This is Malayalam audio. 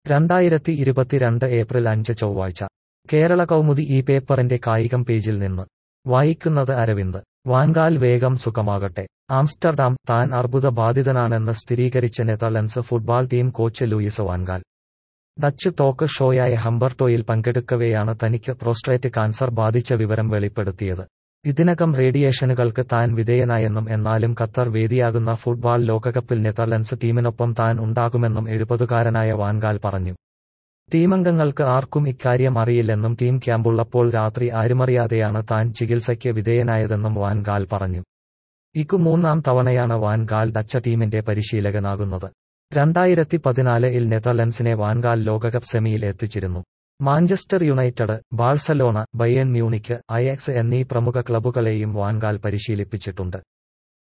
രണ്ടായിരത്തി ഇരുപത്തിരണ്ട് ഏപ്രിൽ അഞ്ച് ചൊവ്വാഴ്ച കേരള കൗമുദി ഈ പേപ്പറിന്റെ കായികം പേജിൽ നിന്ന് വായിക്കുന്നത് അരവിന്ദ് വാൻകാൽ വേഗം സുഖമാകട്ടെ ആംസ്റ്റർഡാം താൻ അർബുദ ബാധിതനാണെന്ന് സ്ഥിരീകരിച്ച Netherlands football team coach Louis Van Gaal Dutch talk ഷോയായ ഹംബർട്ടോയിൽ പങ്കെടുക്കവെയാണ് തനിക്ക് പ്രോസ്ട്രേറ്റ് കാൻസർ ബാധിച്ച വിവരം വെളിപ്പെടുത്തിയത് ഇതിനകം റേഡിയേഷനുകൾക്ക് താൻ വിധേയനായെന്നും എന്നാലും ഖത്തർ വേദിയാകുന്ന ഫുട്ബോൾ ലോകകപ്പിൽ നെതർലൻഡ്സ് ടീമിനൊപ്പം താൻ ഉണ്ടാകുമെന്നും എഴുപതുകാരനായ വാൻകാൽ പറഞ്ഞു ടീമംഗങ്ങൾക്ക് ആർക്കും ഇക്കാര്യം അറിയില്ലെന്നും ടീം ക്യാമ്പുള്ളപ്പോൾ രാത്രി ആരുമറിയാതെയാണ് താൻ ചികിത്സയ്ക്ക് വിധേയനായതെന്നും വാൻഗാൽ പറഞ്ഞു ഇക്കു മൂന്നാം തവണയാണ് വാൻഗാൽ ഡച്ച ടീമിന്റെ പരിശീലകനാകുന്നത് രണ്ടായിരത്തി പതിനാലിൽ നെതർലൻഡ്സിനെ വാൻഗാൽ ലോകകപ്പ് സെമിയിൽ എത്തിച്ചിരുന്നു Manchester United Barcelona Bayern Munich Ajax എന്നീ പ്രമുഖ ക്ലബ്ബുകളെയും വാൻഗാൽ പരിശീലിപ്പിച്ചിട്ടുണ്ട്